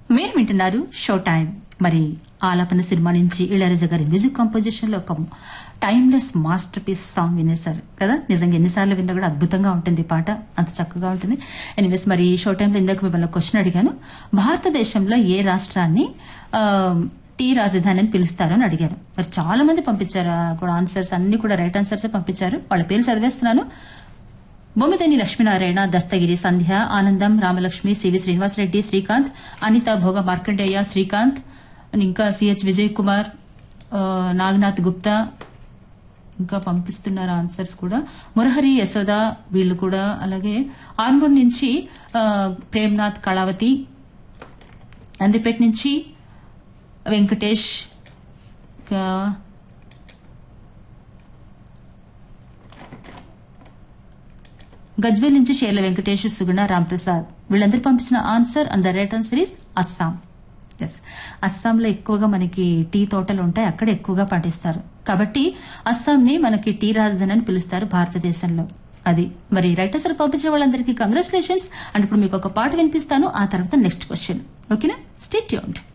మీరు వింటున్నారు show time మరి ఆలాపన సినిమా నుంచి ఇళయరాజా గారి మ్యూజిక్ కంపోజిషన్ లో ఒక టైమ్లెస్ మాస్టర్ పీస్ సాంగ్ వినేశారు కదా నిజంగా ఎన్నిసార్లు విన్నా కూడా అద్భుతంగా ఉంటుంది ఈ పాట అంత చక్కగా ఉంటుంది ఎనీవేస్ మరి ఈ షో టైంలో ఇందాక మిమ్మల్ని క్వశ్చన్ అడిగాను భారతదేశంలో ఏ రాష్ట్రాన్ని ఆ, టీ రాజధాని అని పిలుస్తారు అని అడిగారు మరి చాలా మంది పంపించారు ఆ కూడా ఆన్సర్స్ అన్ని కూడా రైట్ ఆన్సర్స్ పంపించారు వాళ్ళ పేర్లు చదివేస్తున్నాను బొమ్మిదేని లక్ష్మీనారాయణ దస్తగిరి సంధ్య ఆనందం రామలక్ష్మి సివి శ్రీనివాసరెడ్డి శ్రీకాంత్ అనిత భోగ మార్కండేయ శ్రీకాంత్ ఇంకా సిహెచ్ విజయ్ కుమార్ ఆ, నాగనాథ్ గుప్తా ఇంకా పంపిస్తున్నారు ఆన్సర్స్ కూడా మురహరి యశోద వీళ్ళు కూడా అలాగే ఆన్గూర్ నుంచి ఆ, ప్రేమ్నాథ్ కళావతి నందిపేట నుంచి వెంకటేష్ ఇంకా గజ్వేల్ నుంచి షేర్ల వెంకటేష్ సుగుణ రాంప్రసాద్ వీళ్ళందరూ పంపించిన answer and the right answer is Assam yes అస్సాంలో ఎక్కువగా మనకి టీ తోటలు ఉంటాయి అక్కడ ఎక్కువగా పండిస్తారు కాబట్టి అస్సాంని మనకి టీ రాజధాని అని పిలుస్తారు భారతదేశంలో అది మరి రైట్ ఆన్సర్ పంపించిన వాళ్ళందరికీ కంగ్రాచులేషన్స్ అండ్ ఇప్పుడు మీకు ఒక పాట వినిపిస్తాను ఆ తర్వాత నెక్స్ట్ క్వశ్చన్ ఓకేనా స్టేట్ యూన్డ్